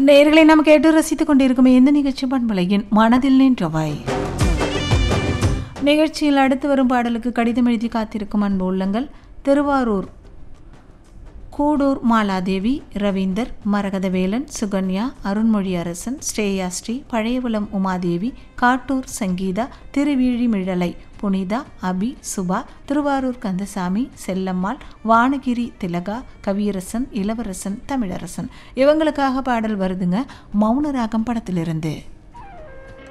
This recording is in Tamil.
நேர்களை நாம் கேட்டு ரசித்துக் கொண்டிருக்கும் இந்த நிகழ்ச்சி பண்பலையின் மனதில் நின்றவை நிகழ்ச்சியில் அடுத்து வரும் பாடலுக்கு கடிதம் எழுதி காத்திருக்கும் அன்பு உள்ளங்கள் திருவாரூர் கூடூர் மாலாதேவி ரவீந்தர் மரகதவேலன் சுகன்யா அருண்மொழி அரசன் ஸ்ரேயா ஸ்ரீ பழையகுளம் உமாதேவி காட்டூர் சங்கீதா திருவிழிமிழலை புனிதா அபி சுபா திருவாரூர் கந்தசாமி செல்லம்மாள் வானகிரி திலகா கவியரசன் இளவரசன் தமிழரசன் இவங்களுக்காக பாடல் வருதுங்க மௌனராகம் படத்திலிருந்து